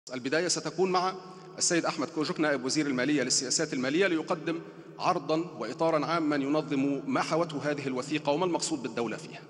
البداية ستكون مع السيد أحمد كوجك نائب وزير المالية للسياسات المالية ليقدم عرضا وإطارا عاما ينظم ما حوته هذه الوثيقة وما المقصود بالدولة فيها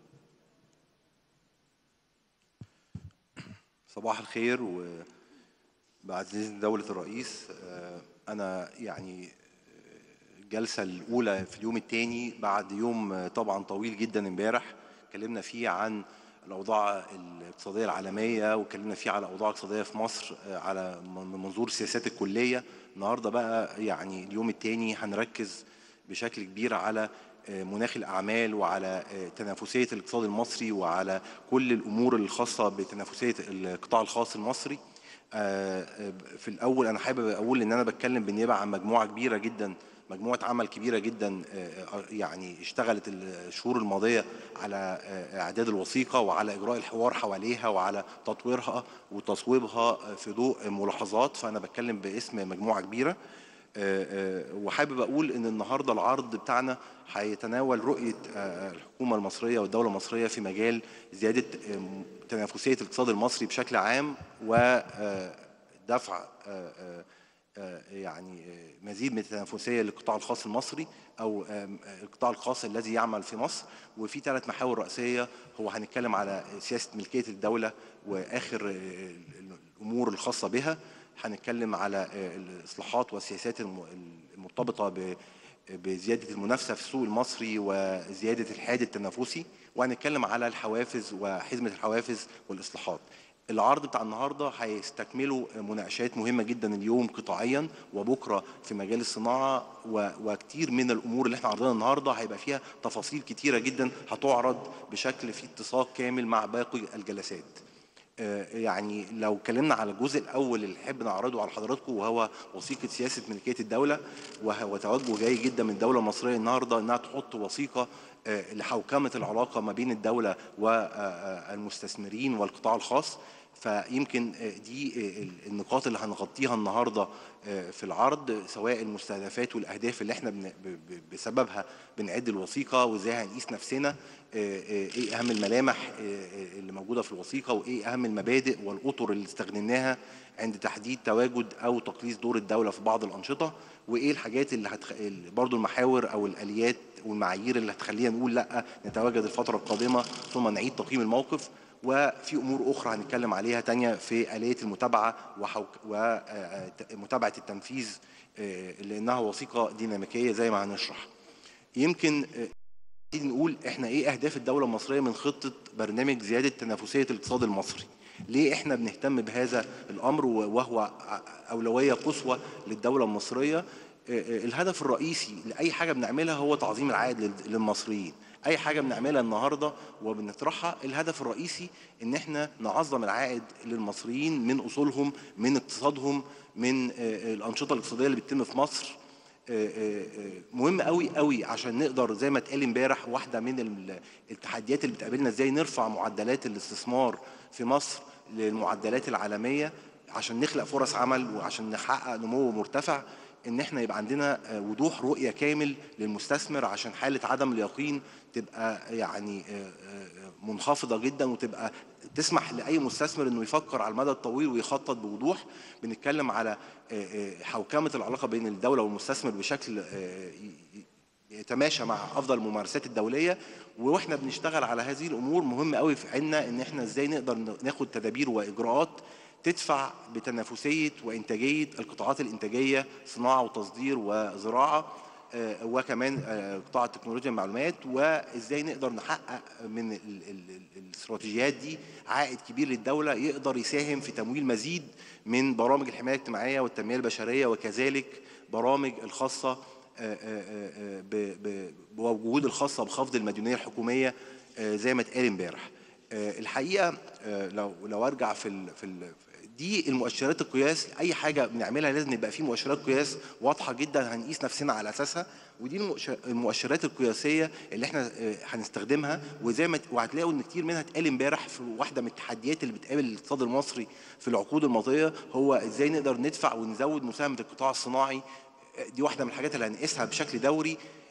صباح الخير وبعد إذن دولة الرئيس آه، أنا يعني الجلسة الأولى في اليوم الثاني بعد يوم آه، طبعا طويل جدا امبارح اتكلمنا فيه عن الأوضاع الاقتصادية العالمية واتكلمنا فيه على أوضاع اقتصادية في مصر آه، على من منظور السياسات الكلية النهاردة بقى يعني اليوم الثاني هنركز بشكل كبير على آه، مناخ الأعمال وعلى آه، تنافسية الاقتصاد المصري وعلى كل الأمور الخاصة بتنافسية القطاع الخاص المصري آه، آه، في الأول أنا حابب أقول إن أنا بتكلم بالنيابة عن مجموعة كبيرة جدا مجموعة عمل كبيرة جدا آه، آه، يعني اشتغلت الشهور الماضية على آه، إعداد الوثيقة وعلى إجراء الحوار حواليها وعلى تطويرها وتصويبها في ضوء ملاحظات فأنا بتكلم باسم مجموعة كبيرة آه، آه، وحابب اقول ان النهارده العرض بتاعنا هيتناول رؤيه آه، الحكومه المصريه والدوله المصريه في مجال زياده آه، تنافسيه الاقتصاد المصري بشكل عام ودفع يعني آه، مزيد من التنافسيه للقطاع الخاص المصري او آم، آه، القطاع الخاص الذي يعمل في مصر وفي ثلاث محاور رئيسيه هو هنتكلم على سياسه ملكيه الدوله واخر آه، الامور الخاصه بها هنتكلم على آه، الاصلاحات والسياسات الم- المرتبطه ب- بزياده المنافسه في السوق المصري وزياده الحاد التنافسي وهنتكلم على الحوافز وحزمه الحوافز والاصلاحات. العرض بتاع النهارده هيستكملوا مناقشات مهمه جدا اليوم قطاعيا وبكره في مجال الصناعه و- وكتير من الامور اللي احنا عرضناها النهارده هيبقى فيها تفاصيل كتيره جدا هتعرض بشكل في اتساق كامل مع باقي الجلسات. آه، يعني لو اتكلمنا على الجزء الاول اللي نحب نعرضه على حضراتكم وهو وثيقه سياسه ملكيه الدوله وهو توجه جاي جدا من الدوله المصريه النهارده انها تحط وثيقه آه، لحوكمه العلاقه ما بين الدوله والمستثمرين والقطاع الخاص فيمكن آه، دي آه، ال- النقاط اللي هنغطيها النهارده آه، في العرض سواء المستهدفات والاهداف اللي احنا بن- ب- ب- بسببها بنعد الوثيقه وازاي هنقيس نفسنا آه، آه، ايه اهم الملامح آه، آه، اللي موجوده في الوثيقه وايه اهم المبادئ والاطر اللي استخدمناها عند تحديد تواجد او تقليص دور الدوله في بعض الانشطه وايه الحاجات اللي هتخ... اللي برضو المحاور او الاليات والمعايير اللي هتخلينا نقول لا نتواجد الفتره القادمه ثم نعيد تقييم الموقف وفي امور اخرى هنتكلم عليها تانية في اليه المتابعه وحوك... ومتابعه التنفيذ آه، لانها وثيقه ديناميكيه زي ما هنشرح يمكن آه، نبتدي نقول احنا ايه اهداف الدوله المصريه من خطه برنامج زياده تنافسيه الاقتصاد المصري ليه احنا بنهتم بهذا الامر وهو ع- اولويه قصوى للدوله المصريه آه، آه، الهدف الرئيسي لاي حاجه بنعملها هو تعظيم العائد لل- للمصريين اي حاجه بنعملها النهارده وبنطرحها الهدف الرئيسي ان احنا نعظم العائد للمصريين من اصولهم من اقتصادهم من آه، آه، الانشطه الاقتصاديه اللي بتتم في مصر آه، آه، آه، مهم قوي قوي عشان نقدر زي ما اتقال امبارح واحده من ال- التحديات اللي بتقابلنا ازاي نرفع معدلات الاستثمار في مصر للمعدلات العالميه عشان نخلق فرص عمل وعشان نحقق نمو مرتفع ان احنا يبقى عندنا آه، وضوح رؤيه كامل للمستثمر عشان حاله عدم اليقين تبقى يعني آه، آه، منخفضه جدا وتبقى تسمح لاي مستثمر انه يفكر على المدى الطويل ويخطط بوضوح بنتكلم على آه، آه، حوكمه العلاقه بين الدوله والمستثمر بشكل آه، ي- ي- يتماشى مع افضل الممارسات الدوليه واحنا بنشتغل على هذه الامور مهم قوي في عنا ان احنا ازاي نقدر ناخد تدابير واجراءات تدفع بتنافسيه وانتاجيه القطاعات الانتاجيه صناعه وتصدير وزراعه آه، وكمان آه، قطاع التكنولوجيا المعلومات وازاي نقدر نحقق من ال- ال- ال- الاستراتيجيات دي عائد كبير للدوله يقدر يساهم في تمويل مزيد من برامج الحمايه الاجتماعيه والتنميه البشريه وكذلك برامج الخاصه آه، آه، آه، ب- ب- بوجود الخاصه بخفض المديونيه الحكوميه آه، زي ما اتقال امبارح آه، الحقيقه آه، لو لو ارجع في ال في ال دي المؤشرات القياس اي حاجه بنعملها لازم يبقى في مؤشرات قياس واضحه جدا هنقيس نفسنا على اساسها ودي المؤش- المؤشرات القياسيه اللي احنا آه، هنستخدمها وزي ما وهتلاقوا ان كتير منها اتقال امبارح في واحده من التحديات اللي بتقابل الاقتصاد المصري في العقود الماضيه هو ازاي نقدر ندفع ونزود مساهمه القطاع الصناعي دي واحده من الحاجات اللي هنقيسها بشكل دوري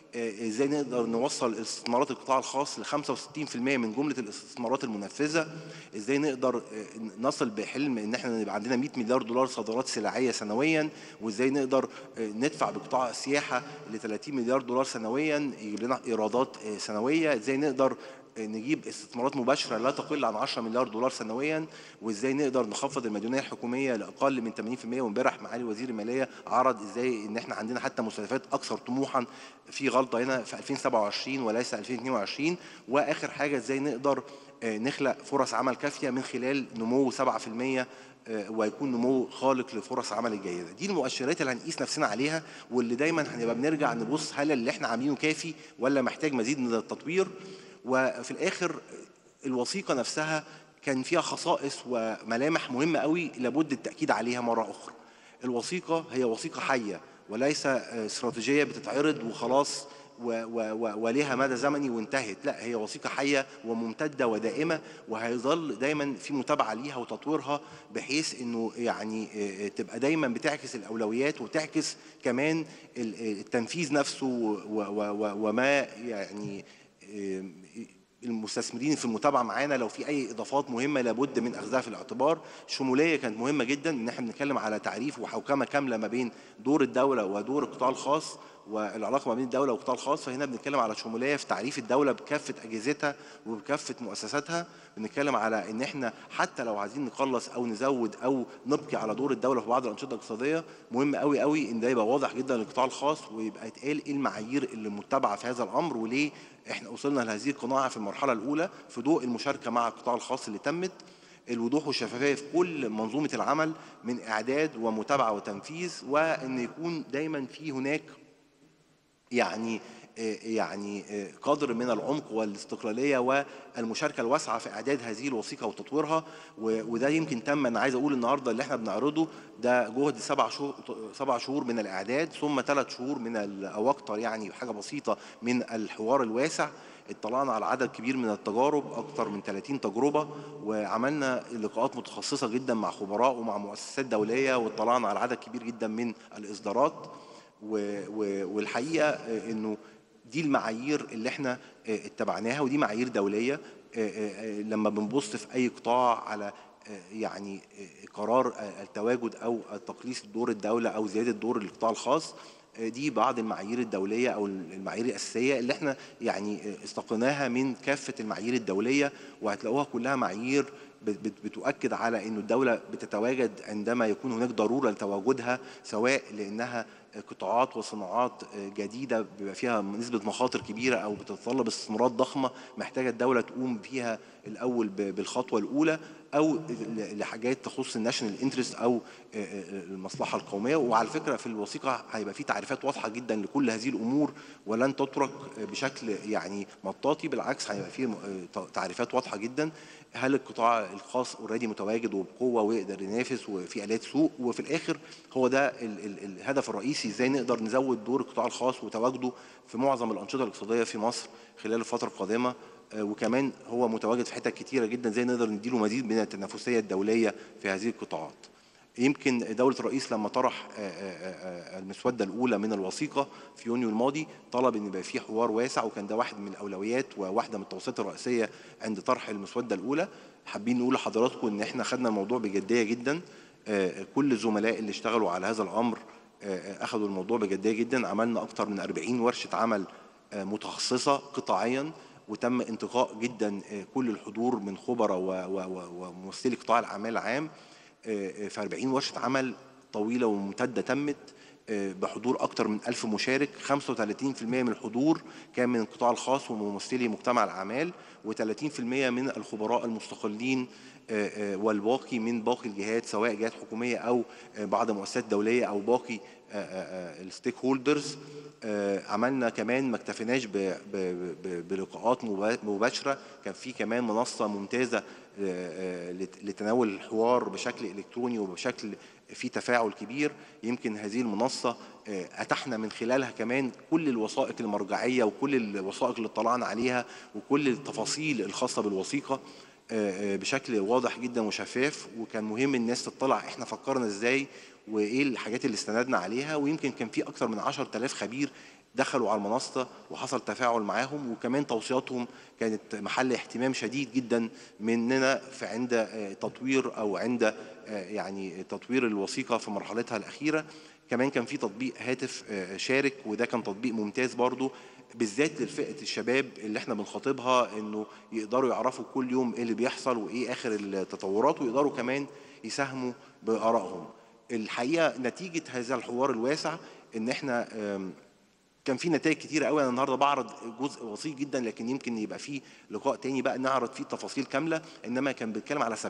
آه، ازاي نقدر نوصل استثمارات القطاع الخاص ل 65% من جمله الاستثمارات المنفذه ازاي نقدر آه، نصل بحلم ان احنا يبقى عندنا 100 مليار دولار صادرات سلعيه سنويا وازاي نقدر آه، ندفع بقطاع السياحه ل 30 مليار دولار سنويا يجيب لنا ايرادات آه، سنويه ازاي نقدر نجيب استثمارات مباشره لا تقل عن 10 مليار دولار سنويا وازاي نقدر نخفض المديونيه الحكوميه لاقل من 80% وامبارح معالي وزير الماليه عرض ازاي ان احنا عندنا حتى مستهدفات اكثر طموحا في غلطه هنا في 2027 وليس 2022 واخر حاجه ازاي نقدر آه، نخلق فرص عمل كافيه من خلال نمو 7% آه، ويكون نمو خالق لفرص عمل الجيده دي المؤشرات اللي هنقيس نفسنا عليها واللي دايما هنبقى بنرجع نبص هل اللي احنا عاملينه كافي ولا محتاج مزيد من التطوير وفي الاخر الوثيقه نفسها كان فيها خصائص وملامح مهمه قوي لابد التاكيد عليها مره اخرى الوثيقه هي وثيقه حيه وليس آه، استراتيجيه بتتعرض وخلاص و- و- و- وليها مدى زمني وانتهت لا هي وثيقة حية وممتدة ودائمة وهيظل دايما في متابعة ليها وتطويرها بحيث انه يعني آه، تبقى دايما بتعكس الأولويات وتعكس كمان ال- آه، التنفيذ نفسه و- و- و- وما يعني آه، المستثمرين في المتابعه معانا لو في اي اضافات مهمه لابد من اخذها في الاعتبار الشموليه كانت مهمه جدا ان احنا بنتكلم على تعريف وحوكمه كامله ما بين دور الدوله ودور القطاع الخاص والعلاقه ما بين الدوله والقطاع الخاص فهنا بنتكلم على شموليه في تعريف الدوله بكافه اجهزتها وبكافه مؤسساتها بنتكلم على ان احنا حتى لو عايزين نقلص او نزود او نبقي على دور الدوله في بعض الانشطه الاقتصاديه مهم قوي قوي ان ده يبقى واضح جدا للقطاع الخاص ويبقى يتقال ايه المعايير اللي متبعه في هذا الامر وليه احنا وصلنا لهذه القناعه في المرحله الاولى في ضوء المشاركه مع القطاع الخاص اللي تمت الوضوح والشفافيه في كل منظومه العمل من اعداد ومتابعه وتنفيذ وان يكون دايما في هناك يعني يعني قدر من العمق والاستقلاليه والمشاركه الواسعه في اعداد هذه الوثيقه وتطويرها و- وده يمكن تم انا عايز اقول النهارده اللي احنا بنعرضه ده جهد سبع شهور سبع شهور من الاعداد ثم ثلاث شهور من ال- او اكتر يعني حاجه بسيطه من الحوار الواسع اطلعنا على عدد كبير من التجارب اكتر من 30 تجربه وعملنا لقاءات متخصصه جدا مع خبراء ومع مؤسسات دوليه واطلعنا على عدد كبير جدا من الاصدارات و- و- والحقيقه آه، انه دي المعايير اللي احنا آه، اتبعناها ودي معايير دوليه آه، آه، آه، لما بنبص في اي قطاع على آه، يعني آه، قرار آه، التواجد او تقليص دور الدوله او زياده دور القطاع الخاص آه، دي بعض المعايير الدوليه او المعايير الاساسيه اللي احنا يعني آه، استقيناها من كافه المعايير الدوليه وهتلاقوها كلها معايير بت- بت- بتؤكد على انه الدوله بتتواجد عندما يكون هناك ضروره لتواجدها سواء لانها قطاعات وصناعات جديده بيبقى فيها نسبه مخاطر كبيره او بتتطلب استثمارات ضخمه محتاجه الدوله تقوم فيها الاول ب- بالخطوه الاولى او ل- لحاجات تخص الناشونال انترست او المصلحه القوميه وعلى فكره في الوثيقه هيبقى في تعريفات واضحه جدا لكل هذه الامور ولن تترك بشكل يعني مطاطي بالعكس هيبقى في تعريفات واضحه جدا هل القطاع الخاص اوريدي متواجد وبقوه ويقدر ينافس وفي الات سوق وفي الاخر هو ده ال ال الهدف الرئيسي ازاي نقدر نزود دور القطاع الخاص وتواجده في معظم الانشطه الاقتصاديه في مصر خلال الفتره القادمه آه، وكمان هو متواجد في حتت كتيره جدا ازاي نقدر نديله مزيد من التنافسيه الدوليه في هذه القطاعات يمكن دولة الرئيس لما طرح آه، آه، آه، المسودة الأولى من الوثيقة في يونيو الماضي طلب إن يبقى في حوار واسع وكان ده واحد من الأولويات وواحدة من التوصيات الرئيسية عند طرح المسودة الأولى حابين نقول لحضراتكم إن إحنا خدنا الموضوع بجدية جدا آه، كل الزملاء اللي اشتغلوا على هذا الأمر آه، آه، أخذوا الموضوع بجدية جدا عملنا أكتر من 40 ورشة عمل آه، متخصصة قطاعيا وتم انتقاء جدا آه، كل الحضور من خبراء و- و- و- وممثلي قطاع الأعمال العام آه، في 40 ورشة عمل طويلة وممتدة تمت آه، بحضور أكثر من ألف مشارك 35% من الحضور كان من القطاع الخاص وممثلي مجتمع الأعمال و30% من الخبراء المستقلين آه، آه، والباقي من باقي الجهات سواء جهات حكومية أو آه، بعض مؤسسات دولية أو باقي الستيك هولدرز عملنا كمان ما اكتفيناش ب- ب- ب- بلقاءات مبا- مباشرة كان في كمان منصة ممتازة آه، آه، لت- لتناول الحوار بشكل إلكتروني وبشكل في تفاعل كبير يمكن هذه المنصة آه، أتحنا من خلالها كمان كل الوثائق المرجعية وكل الوثائق اللي اطلعنا عليها وكل التفاصيل الخاصة بالوثيقة آه، آه، بشكل واضح جدا وشفاف وكان مهم الناس تطلع احنا فكرنا ازاي وايه الحاجات اللي استندنا عليها ويمكن كان في اكثر من 10000 خبير دخلوا على المنصة وحصل تفاعل معاهم وكمان توصياتهم كانت محل اهتمام شديد جدا مننا في عند آه، تطوير أو عند آه، يعني تطوير الوثيقة في مرحلتها الأخيرة كمان كان في تطبيق هاتف آه، شارك وده كان تطبيق ممتاز برضو بالذات لفئة الشباب اللي احنا بنخاطبها انه يقدروا يعرفوا كل يوم ايه اللي بيحصل وايه اخر التطورات ويقدروا كمان يساهموا بآرائهم الحقيقة نتيجة هذا الحوار الواسع ان احنا آم، كان في نتائج كتيرة قوي انا النهارده بعرض جزء بسيط جدا لكن يمكن يبقى في لقاء تاني بقى نعرض فيه تفاصيل كاملة انما كان بيتكلم على 70%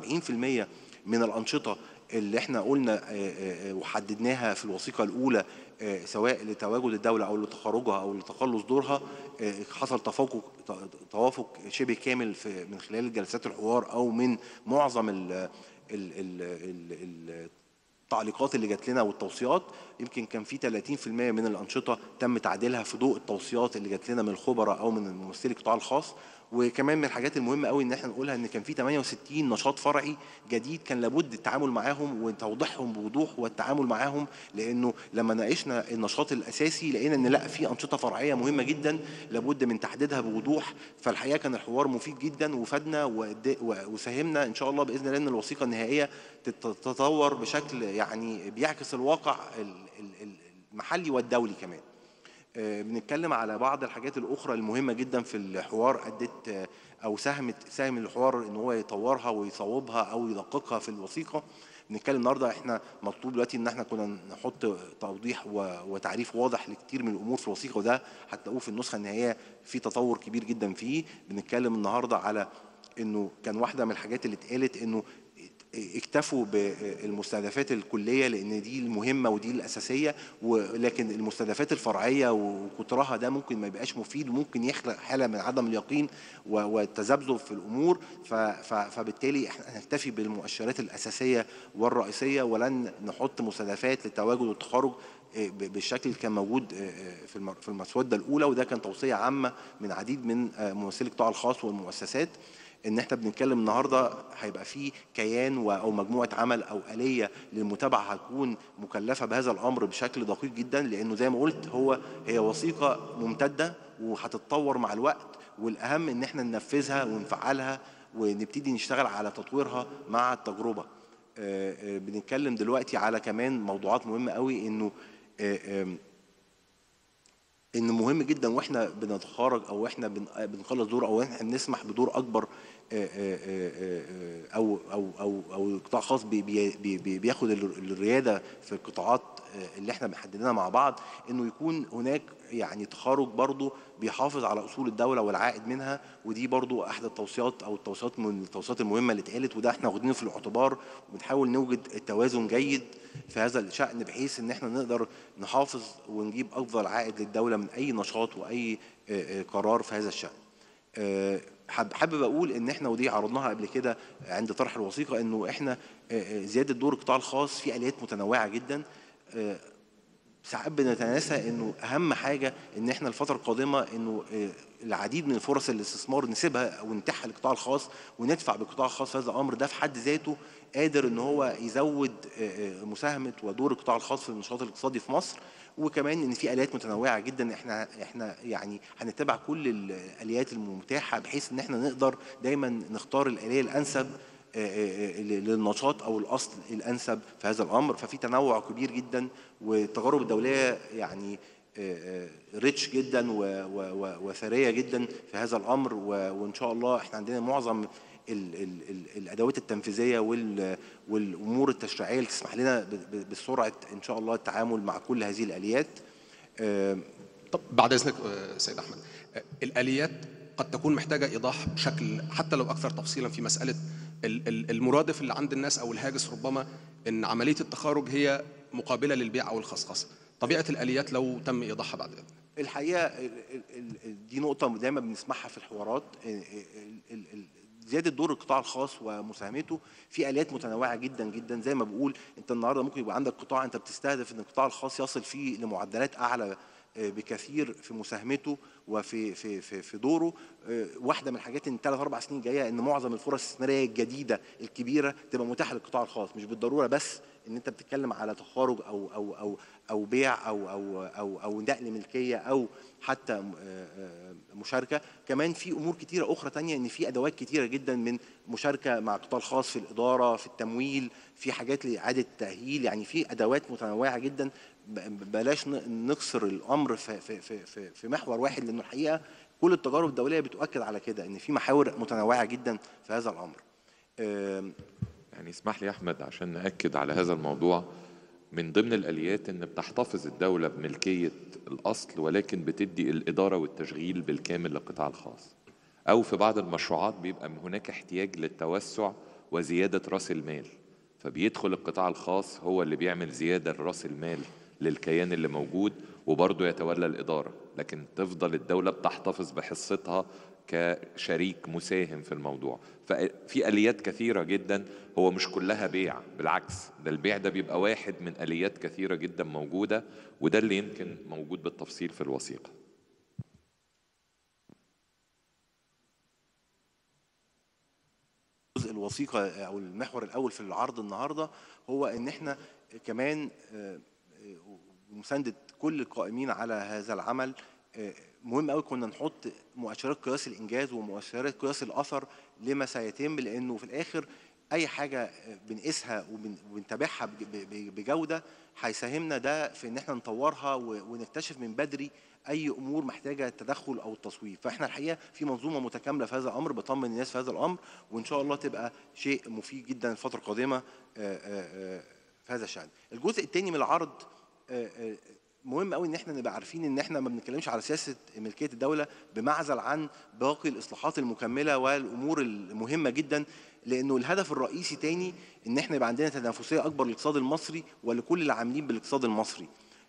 من الأنشطة اللي احنا قلنا آه، آه، آه، وحددناها في الوثيقة الأولى آه، سواء لتواجد الدولة أو لتخرجها أو لتقلص دورها آه، حصل تفوق توافق شبه كامل في من خلال جلسات الحوار أو من معظم ال ال ال ال ال التعليقات اللي جات لنا والتوصيات يمكن كان في 30% من الانشطه تم تعديلها في ضوء التوصيات اللي جات لنا من الخبراء او من ممثلي القطاع الخاص وكمان من الحاجات المهمه قوي ان احنا نقولها ان كان في 68 نشاط فرعي جديد كان لابد التعامل معاهم وتوضيحهم بوضوح والتعامل معاهم لانه لما ناقشنا النشاط الاساسي لقينا ان لا في انشطه فرعيه مهمه جدا لابد من تحديدها بوضوح فالحقيقه كان الحوار مفيد جدا وفادنا وقد- وساهمنا ان شاء الله باذن الله ان الوثيقه النهائيه تت- تتطور بشكل يعني بيعكس الواقع ال- ال- ال- المحلي والدولي كمان آه، بنتكلم على بعض الحاجات الاخرى المهمه جدا في الحوار ادت آه، او ساهمت ساهم الحوار ان هو يطورها ويصوبها او يدققها في الوثيقه بنتكلم النهارده احنا مطلوب دلوقتي ان احنا كنا نحط توضيح و- وتعريف واضح لكتير من الامور في الوثيقه وده هتلاقوه في النسخه النهائيه في تطور كبير جدا فيه بنتكلم النهارده على انه كان واحده من الحاجات اللي اتقالت انه اكتفوا بالمستهدفات الكليه لان دي المهمه ودي الاساسيه ولكن المستهدفات الفرعيه وكترها ده ممكن ما يبقاش مفيد وممكن يخلق حاله من عدم اليقين و- والتذبذب في الامور ف- ف- فبالتالي احنا هنكتفي بالمؤشرات الاساسيه والرئيسيه ولن نحط مستهدفات للتواجد والتخرج آه، ب- بالشكل اللي كان موجود آه، آه، في الم- في المسوده الاولى وده كان توصيه عامه من عديد من آه، ممثلي القطاع الخاص والمؤسسات ان احنا بنتكلم النهارده هيبقى في كيان و- او مجموعه عمل او اليه للمتابعه هتكون مكلفه بهذا الامر بشكل دقيق جدا لانه زي ما قلت هو هي وثيقه ممتده وهتتطور مع الوقت والاهم ان احنا ننفذها ونفعلها ونبتدي نشتغل على تطويرها مع التجربه آه، آه، بنتكلم دلوقتي على كمان موضوعات مهمه قوي انه آه، آم، ان مهم جدا واحنا بنتخرج او احنا بن- بنخلص دور او احنا بنسمح بدور اكبر آه، آه، آه، آه، او او او او قطاع خاص بي- بي- بي- بي- بياخد ال- الرياده في القطاعات آه، اللي احنا محددينها مع بعض انه يكون هناك يعني تخرج برضو بيحافظ على اصول الدوله والعائد منها ودي برضو احد التوصيات او التوصيات من التوصيات المهمه اللي اتقالت وده احنا واخدينه في الاعتبار وبنحاول نوجد التوازن جيد في هذا الشأن بحيث ان احنا نقدر نحافظ ونجيب افضل عائد للدوله من اي نشاط واي آه، آه، قرار في هذا الشأن. آه، حاب- حابب اقول ان احنا ودي عرضناها قبل كده عند طرح الوثيقه انه احنا آه، آه، زياده دور القطاع الخاص في اليات متنوعه جدا آه، ساعات بنتناسى انه اهم حاجه ان احنا الفتره القادمه انه آه، العديد من فرص الاستثمار نسيبها ونتيحها للقطاع الخاص وندفع بالقطاع الخاص في هذا الامر ده في حد ذاته قادر ان هو يزود آه، آه، مساهمه ودور القطاع الخاص في النشاط الاقتصادي في مصر وكمان ان في اليات متنوعه جدا احنا احنا يعني هنتبع كل الاليات المتاحه بحيث ان احنا نقدر دايما نختار الاليه الانسب آه، آه، آه، للنشاط او الاصل الانسب في هذا الامر ففي تنوع كبير جدا والتجارب الدوليه يعني ريتش جدا و- و- و- وثريه جدا في هذا الامر و- وان شاء الله احنا عندنا معظم ال ال ال الادوات التنفيذيه وال والامور التشريعيه اللي تسمح لنا ب- ب- بسرعه ان شاء الله التعامل مع كل هذه الاليات آه، طب بعد اذنك آه، سيد احمد آه، الاليات قد تكون محتاجه ايضاح بشكل حتى لو اكثر تفصيلا في مساله ال- ال- المرادف اللي عند الناس او الهاجس ربما ان عمليه التخارج هي مقابله للبيع او الخصخصه طبيعه الاليات لو تم ايضاحها بعد اذنك الحقيقه ال- ال- ال- دي نقطه دايما بنسمعها في الحوارات ال- ال- ال- زياده دور القطاع الخاص ومساهمته في اليات متنوعه جدا جدا زي ما بقول انت النهارده ممكن يبقى عندك قطاع انت بتستهدف ان القطاع الخاص يصل فيه لمعدلات اعلى آه، بكثير في مساهمته وفي في في في دوره آه، واحده من الحاجات ان ثلاث اربع سنين جايه ان معظم الفرص الاستثماريه الجديده الكبيره تبقى متاحه للقطاع الخاص مش بالضروره بس ان انت بتتكلم على تخارج او او او او بيع او او او او نقل ملكيه او حتى م- آه، آه، مشاركه كمان في امور كتيره اخرى تانية ان في ادوات كتيره جدا من مشاركه مع القطاع الخاص في الاداره في التمويل في حاجات لاعاده تاهيل يعني في ادوات متنوعه جدا ب- بلاش ن- نقصر الامر في في في في, في محور واحد لانه الحقيقه كل التجارب الدوليه بتؤكد على كده ان في محاور متنوعه جدا في هذا الامر آم، يعني اسمح لي يا احمد عشان ناكد على هذا الموضوع من ضمن الاليات ان بتحتفظ الدوله بملكيه الاصل ولكن بتدي الاداره والتشغيل بالكامل للقطاع الخاص او في بعض المشروعات بيبقى هناك احتياج للتوسع وزياده راس المال فبيدخل القطاع الخاص هو اللي بيعمل زياده لراس المال للكيان اللي موجود وبرضه يتولى الاداره لكن تفضل الدوله بتحتفظ بحصتها كشريك مساهم في الموضوع ففي اليات كثيره جدا هو مش كلها بيع بالعكس ده البيع ده بيبقى واحد من اليات كثيره جدا موجوده وده اللي يمكن موجود بالتفصيل في الوثيقه جزء الوثيقه او المحور الاول في العرض النهارده هو ان احنا كمان آه، آه، ومسانده كل القائمين على هذا العمل آه، مهم قوي كنا نحط مؤشرات قياس الانجاز ومؤشرات قياس الاثر لما سيتم لانه في الاخر اي حاجه آه، بنقيسها وبن- وبنتابعها بج- ب- ب- بجوده هيساهمنا ده في ان احنا نطورها و- ونكتشف من بدري اي امور محتاجه تدخل او تصويب فاحنا الحقيقه في منظومه متكامله في هذا الامر بطمن الناس في هذا الامر وان شاء الله تبقى شيء مفيد جدا الفتره القادمه آه، آه، آه، في هذا الشان الجزء الثاني من العرض آه، آه، مهم قوي ان احنا نبقى عارفين ان احنا ما بنتكلمش على سياسه ملكيه الدوله بمعزل عن باقي الاصلاحات المكمله والامور المهمه جدا لانه الهدف الرئيسي تاني ان احنا يبقى عندنا تنافسيه اكبر للاقتصاد المصري ولكل العاملين بالاقتصاد المصري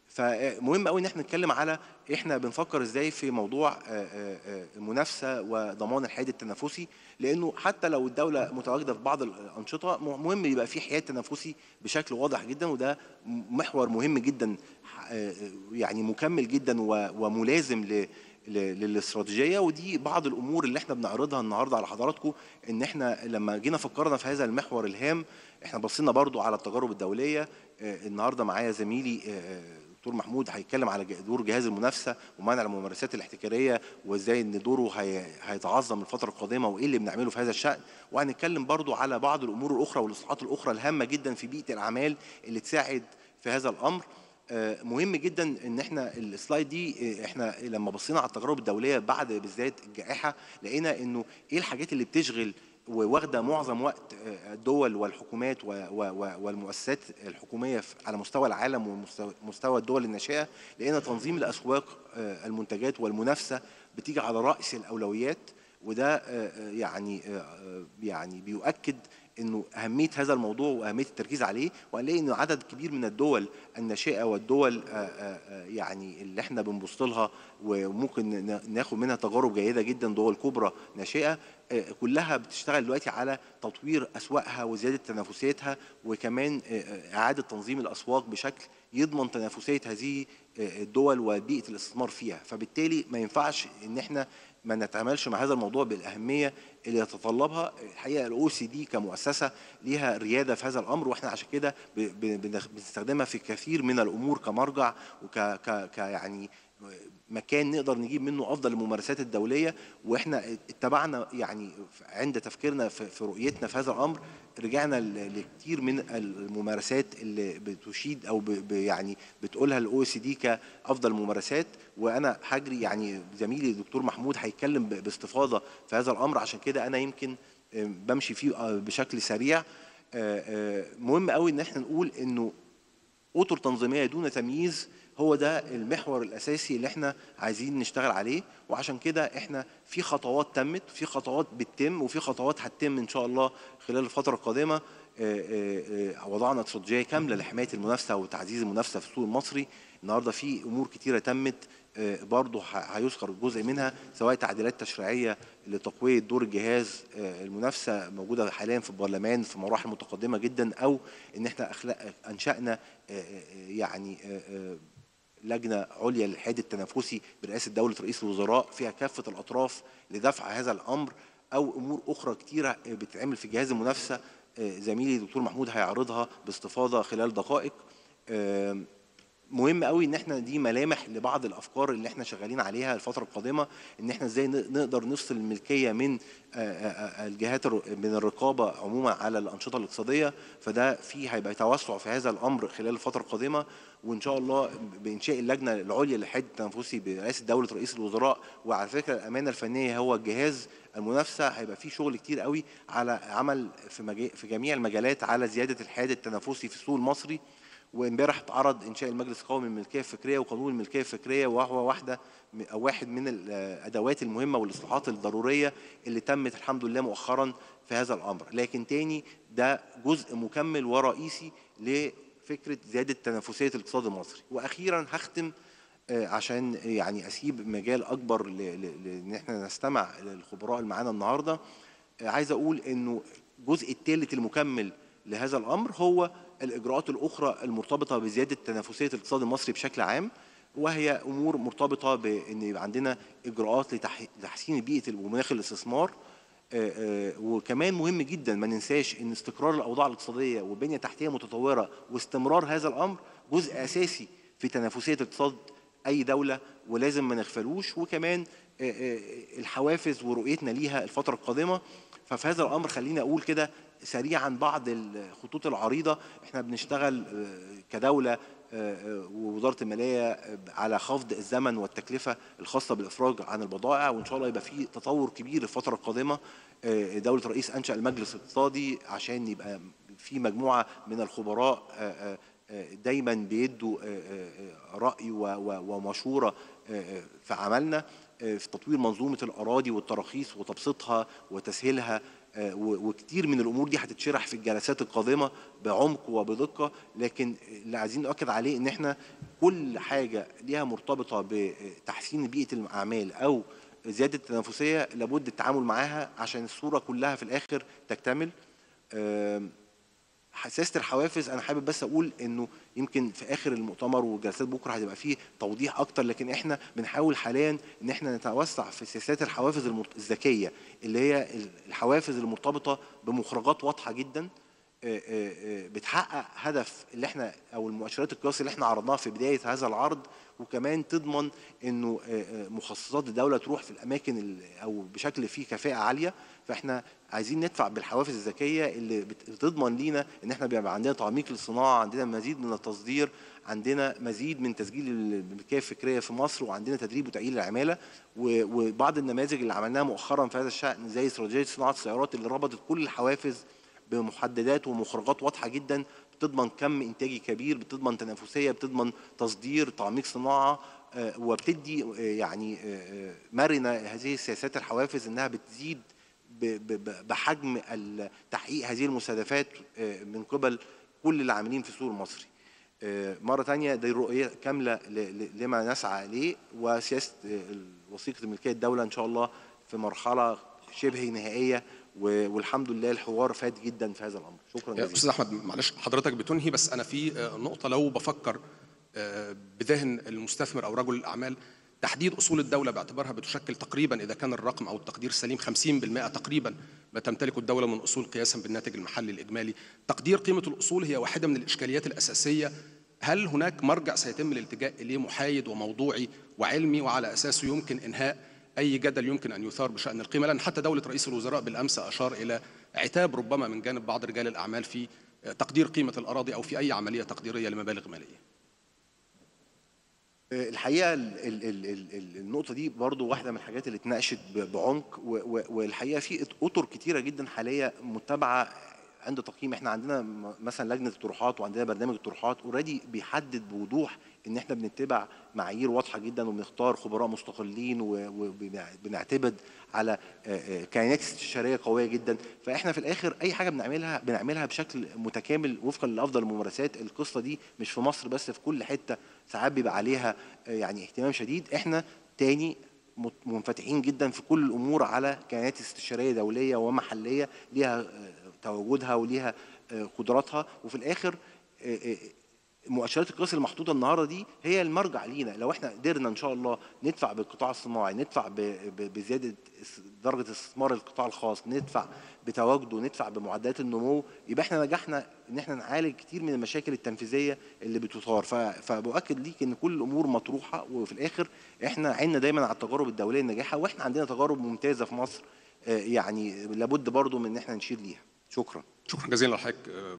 فمهم قوي ان احنا نتكلم على احنا بنفكر ازاي في موضوع آه، آه، آه، المنافسه وضمان الحياد التنافسي لانه حتى لو الدوله متواجده في بعض الانشطه مهم يبقى في حياد تنافسي بشكل واضح جدا وده محور مهم جدا آه، يعني مكمل جدا و- وملازم ل ل- للاستراتيجيه ودي بعض الامور اللي احنا بنعرضها النهارده على حضراتكم ان احنا لما جينا فكرنا في هذا المحور الهام احنا بصينا برضو على التجارب الدوليه آه، النهارده معايا زميلي آه، دكتور محمود هيتكلم على ج- دور جهاز المنافسه ومنع الممارسات الاحتكاريه وازاي ان دوره هي- هيتعظم الفتره القادمه وايه اللي بنعمله في هذا الشان وهنتكلم برضو على بعض الامور الاخرى والاصلاحات الاخرى الهامه جدا في بيئه الاعمال اللي تساعد في هذا الامر آه، مهم جدا ان احنا السلايد دي آه، احنا لما بصينا على التجارب الدوليه بعد بالذات الجائحه لقينا انه ايه الحاجات اللي بتشغل وواخده معظم وقت آه، الدول والحكومات و- و- و- والمؤسسات الحكوميه في- على مستوى العالم ومستوى الدول الناشئه لقينا تنظيم الاسواق آه، المنتجات والمنافسه بتيجي على راس الاولويات وده آه، آه، يعني آه، آه، يعني بيؤكد انه اهميه هذا الموضوع واهميه التركيز عليه وهنلاقي انه عدد كبير من الدول الناشئه والدول آه، آه، آه، يعني اللي احنا بنبص لها وممكن ن- ناخد منها تجارب جيده جدا دول كبرى ناشئه آه، كلها بتشتغل دلوقتي على تطوير اسواقها وزياده تنافسيتها وكمان آه، آه، اعاده تنظيم الاسواق بشكل يضمن تنافسيه هذه آه، الدول وبيئه الاستثمار فيها فبالتالي ما ينفعش ان احنا ما نتعاملش مع هذا الموضوع بالاهميه اللي يتطلبها الحقيقه الاو سي دي كمؤسسه ليها رياده في هذا الامر واحنا عشان كده ب- ب- بنخ- بنستخدمها في كثير من الامور كمرجع وك ك ك يعني مكان نقدر نجيب منه افضل الممارسات الدوليه واحنا اتبعنا يعني عند تفكيرنا في في رؤيتنا في هذا الامر رجعنا ل- لكتير من الممارسات اللي بتشيد او ب- ب- يعني بتقولها الاو سي دي كافضل ممارسات وانا هجري يعني زميلي الدكتور محمود هيتكلم ب- باستفاضه في هذا الامر عشان كده انا يمكن آه، بمشي فيه آه، بشكل سريع آه، آه، مهم قوي ان احنا نقول انه اطر تنظيميه دون تمييز هو ده المحور الاساسي اللي احنا عايزين نشتغل عليه وعشان كده احنا في خطوات تمت في خطوات بتتم وفي خطوات هتتم ان شاء الله خلال الفتره القادمه آه، آه، آه، وضعنا استراتيجيه كامله لحمايه المنافسه وتعزيز المنافسه في السوق المصري النهارده في امور كتيره تمت آه، برضه ه- هيذكر جزء منها سواء تعديلات تشريعيه لتقويه دور الجهاز آه، المنافسه موجوده حاليا في البرلمان في مراحل متقدمه جدا او ان احنا أخلاق انشانا آه، آه، يعني آه، آه، لجنه عليا للحاد التنافسي برئاسه دوله رئيس الوزراء فيها كافه الاطراف لدفع هذا الامر او امور اخرى كتيره بتتعمل في جهاز المنافسه آه، زميلي دكتور محمود هيعرضها باستفاضه خلال دقائق آم، مهم قوي ان احنا دي ملامح لبعض الافكار اللي احنا شغالين عليها الفتره القادمه ان احنا ازاي ن- نقدر نفصل الملكيه من آه، آه، آه، الجهات الر- من الرقابه عموما على الانشطه الاقتصاديه فده في هيبقى توسع في هذا الامر خلال الفتره القادمه وان شاء الله بانشاء اللجنه العليا للحد التنافسي برئاسه دوله رئيس الوزراء وعلى فكره الامانه الفنيه هو الجهاز المنافسه هيبقى فيه شغل كتير قوي على عمل في مجا- في جميع المجالات على زياده الحاد التنافسي في السوق المصري وامبارح اتعرض انشاء المجلس القومي للملكيه الفكريه وقانون الملكيه الفكريه وهو واحده م- او واحد من الادوات المهمه والاصلاحات الضروريه اللي تمت الحمد لله مؤخرا في هذا الامر لكن تاني ده جزء مكمل ورئيسي لفكره زياده تنافسيه الاقتصاد المصري واخيرا هختم آه، عشان يعني اسيب مجال اكبر ل- ل- لان احنا نستمع للخبراء اللي معانا النهارده آه، عايز اقول انه الجزء الثالث المكمل لهذا الامر هو الاجراءات الاخرى المرتبطه بزياده تنافسيه الاقتصاد المصري بشكل عام وهي امور مرتبطه بان يبقى عندنا اجراءات لتح- لتحسين بيئه ومناخ الاستثمار آه، آه، وكمان مهم جدا ما ننساش ان استقرار الاوضاع الاقتصاديه وبنيه تحتيه متطوره واستمرار هذا الامر جزء اساسي في تنافسيه اقتصاد اي دوله ولازم ما نغفلوش وكمان آه، آه، الحوافز ورؤيتنا ليها الفتره القادمه ففي هذا الامر خليني اقول كده سريعا بعض الخطوط العريضه احنا بنشتغل آه، كدوله آه، آه، ووزاره الماليه آه، على خفض الزمن والتكلفه الخاصه بالافراج عن البضائع وان شاء الله يبقى في تطور كبير الفتره القادمه آه، دوله رئيس انشا المجلس الاقتصادي عشان يبقى في مجموعه من الخبراء آه، آه، دايما بيدوا آه، آه، راي و- و- ومشوره آه، في عملنا آه، في تطوير منظومه الاراضي والتراخيص وتبسيطها وتسهيلها آه، و- وكتير من الامور دي هتتشرح في الجلسات القادمه بعمق وبدقه لكن اللي عايزين نؤكد عليه ان احنا كل حاجه ليها مرتبطه بتحسين بيئه الاعمال او زياده التنافسيه لابد التعامل معاها عشان الصوره كلها في الاخر تكتمل آم، حساسه الحوافز انا حابب بس اقول انه يمكن في اخر المؤتمر وجلسات بكره هتبقى فيه توضيح اكتر لكن احنا بنحاول حاليا ان احنا نتوسع في سياسات الحوافز المرت- الذكيه اللي هي الحوافز المرتبطه بمخرجات واضحه جدا آه، آه، آه، بتحقق هدف اللي احنا او المؤشرات القياس اللي احنا عرضناها في بدايه هذا العرض وكمان تضمن انه آه، آه، مخصصات الدوله تروح في الاماكن ال- او بشكل فيه كفاءه عاليه فاحنا عايزين ندفع بالحوافز الذكيه اللي بت- بتضمن لينا ان احنا بيبقى عندنا تعميق للصناعه عندنا مزيد من التصدير عندنا مزيد من تسجيل الملكيه الفكريه في مصر وعندنا تدريب وتاهيل العماله و- وبعض النماذج اللي عملناها مؤخرا في هذا الشان زي استراتيجيه صناعه السيارات اللي ربطت كل الحوافز بمحددات ومخرجات واضحه جدا بتضمن كم انتاجي كبير بتضمن تنافسيه بتضمن تصدير تعميق صناعه آه، وبتدي آه، يعني آه، آه، مرنه هذه السياسات الحوافز انها بتزيد ب- ب- ب- بحجم ال- تحقيق هذه المستهدفات آه، من قبل كل العاملين في السوق المصري آه، مرة تانية دي رؤية كاملة ل- ل- لما نسعى إليه وسياسة آه، وثيقة الملكية الدولة إن شاء الله في مرحلة شبه نهائية و- والحمد لله الحوار فات جدا في هذا الأمر شكرا يا جزيلا استاذ احمد معلش حضرتك بتنهي بس انا في آه، نقطه لو بفكر آه، بذهن المستثمر او رجل الاعمال تحديد اصول الدوله باعتبارها بتشكل تقريبا اذا كان الرقم او التقدير سليم 50% تقريبا ما تمتلكه الدوله من اصول قياسا بالناتج المحلي الاجمالي تقدير قيمه الاصول هي واحده من الاشكاليات الاساسيه هل هناك مرجع سيتم الالتجاء اليه محايد وموضوعي وعلمي وعلى اساسه يمكن انهاء اي جدل يمكن ان يثار بشان القيمه لان حتى دوله رئيس الوزراء بالامس اشار الى عتاب ربما من جانب بعض رجال الاعمال في تقدير قيمه الاراضي او في اي عمليه تقديريه لمبالغ ماليه الحقيقه ال- ال- ال- ال- ال- النقطه دي برضو واحده من الحاجات اللي اتناقشت ب- بعمق و- و- والحقيقه في اطر كتيره جدا حاليا متبعه عند تقييم احنا عندنا م- مثلا لجنه الطروحات وعندنا برنامج الطروحات اوريدي بيحدد بوضوح ان احنا بنتبع معايير واضحه جدا وبنختار خبراء مستقلين وبنعتمد على آه، آه، كيانات استشاريه قويه جدا فاحنا في الاخر اي حاجه بنعملها بنعملها بشكل متكامل وفقا لافضل الممارسات القصه دي مش في مصر بس في كل حته ساعات بيبقى عليها آه، يعني اهتمام شديد احنا تاني مت- منفتحين جدا في كل الامور على كيانات استشاريه دوليه ومحليه ليها آه، تواجدها وليها آه، قدراتها وفي الاخر آه، آه، مؤشرات القياس المحطوطه النهارده دي هي المرجع لينا لو احنا قدرنا ان شاء الله ندفع بالقطاع الصناعي ندفع ب- ب- بزياده اس- درجه استثمار القطاع الخاص ندفع بتواجده ندفع بمعدلات النمو يبقى احنا نجحنا ان احنا نعالج كتير من المشاكل التنفيذيه اللي بتثار ف- فبؤكد ليك ان كل الامور مطروحه وفي الاخر احنا عيننا دايما على التجارب الدوليه الناجحه واحنا عندنا تجارب ممتازه في مصر آه، يعني لابد برضو من ان احنا نشير ليها شكرا شكرا جزيلا لحضرتك آه،